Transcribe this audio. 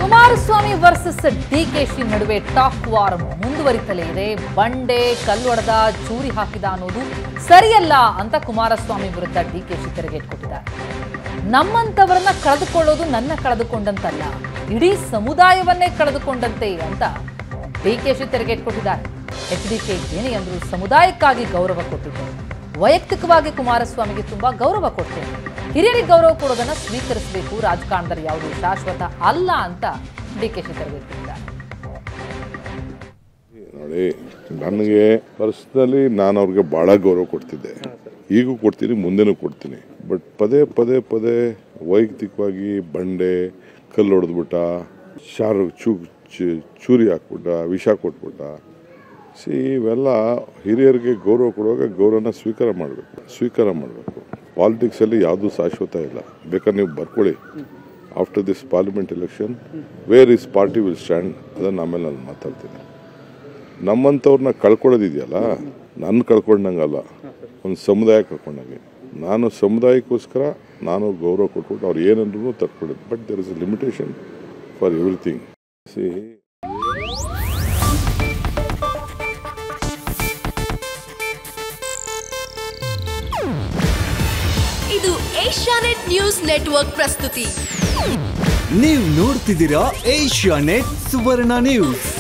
Kumaraswamy versus DKShi ನಡುವೆ talk war ಮುಂದುವರಿತಲೇ ಇದೆ ಬಂಡೆ ಕಲ್ಲೊಡೆದ ಚೂರಿ ಹಾಕಿದ ಅನ್ನೋದು ಸರಿಯಲ್ಲ ಅಂತ ಕುಮಾರಸ್ವಾಮಿ ವಿರುದ್ಧ ಡಿಕೆಶಿ ತಿರುಗೇಟ್ಕೊಟ್ಟಿದ್ದಾರೆ ನಮ್ಮಂತವರನ್ನ ಕಳೆದುಕೊಳ್ಳೋದು ನನ್ನ ಕಳೆದುಕೊಂಡಂತಲ್ಲ ಇಡೀ ಸಮುದಾಯವನ್ನೇ ಕಳೆದುಕೊಂಡಂತೆ ಅಂತ ಡಿಕೆಶಿ ತಿರುಗೇಟ್ಕೊಟ್ಟಿದ್ದಾರೆ ಎಚ್ ಡಿ ಕೆ ಏನೇ ಅಂದ್ರು ಸಮುದಾಯಕ್ಕಾಗಿ ಗೌರವ ಕೊಟ್ಟಿದ್ದಾರೆ ವೈಯಕ್ತಿಕವಾಗಿ ಕುಮಾರಸ್ವಾಮಿಗೆ ತುಂಬಾ ಗೌರವ ಕೊಡ್ತೇನೆ ಹಿರಿಯರಿಗೆ ಗೌರವ ಕೊಡೋದನ್ನ ಸ್ವೀಕರಿಸಬೇಕು ರಾಜಕಾರಣದಲ್ಲಿ ಯಾವುದೇ ಶಾಶ್ವತ ಅಲ್ಲ ಅಂತ ಡಿಕೆಶಿ ತಿರುಗೇಟ್ಕೊಟ್ಟಿದ್ದಾರೆ ನೋಡಿ ನನಗೆ ಪರ್ಸ್ನಲಿ ನಾನು ಅವ್ರಿಗೆ ಭಾಳ ಗೌರವ ಕೊಡ್ತಿದ್ದೆ ಈಗೂ ಕೊಡ್ತೀನಿ ಮುಂದೆನೂ ಕೊಡ್ತೀನಿ ಬಟ್ ಪದೇ ಪದೇ ಪದೇ ವೈಯಕ್ತಿಕವಾಗಿ ಬಂಡೆ ಕಲ್ಲು ಹೊಡೆದ್ಬಿಟ್ಟ ಶಾರು ಚೂ ಚು- ಚೂರಿ ಹಾಕ್ಬಿಟ್ಟ ವಿಷ ಕೊಟ್ಬಿಟ್ಟ ಸಿ ಇವೆಲ್ಲ ಹಿರಿಯರಿಗೆ ಗೌರವ ಕೊಡುವಾಗ ಗೌರವನ ಸ್ವೀಕಾರ ಮಾಡಬೇಕು ಸ್ವೀಕಾರ ಮಾಡಬೇಕು ಪಾಲಿಟಿಕ್ಸಲ್ಲಿ ಯಾವುದೂ ಶಾಶ್ವತ ಇಲ್ಲ ಬೇಕಾದ್ರೆ ನೀವು ಬರ್ಕೊಳ್ಳಿ after this parliament election where is party will stand ಅದನ್ನು ಆಮೇಲೆ ನಾನು ಮಾತಾಡ್ತೀನಿ ನಮ್ಮಂಥವ್ರನ್ನ ಕಳ್ಕೊಳ್ಳೋದಿದೆಯಲ್ಲ ನನ್ನ ಕಳ್ಕೊಂಡಂಗಲ್ಲ ಒಂದು ಸಮುದಾಯ ಕಳ್ಕೊಂಡಂಗೆ ನಾನು ಸಮುದಾಯಕ್ಕೋಸ್ಕರ ನಾನು ಗೌರವ ಕೊಟ್ಬಿಟ್ಟು ಅವ್ರು ಏನಂದ್ರೂ ತಕ್ಕೊಡೋದು but there is a limitation for everything see ಇದು ಏಷ್ಯಾನೆಟ್ ನ್ಯೂಸ್ ನೆಟ್ವರ್ಕ್ ಪ್ರಸ್ತುತಿ ನೀವು ನೋಡ್ತಿದ್ದೀರಾ ಏಷ್ಯಾ ನೆಟ್ ಸುವರ್ಣ ನ್ಯೂಸ್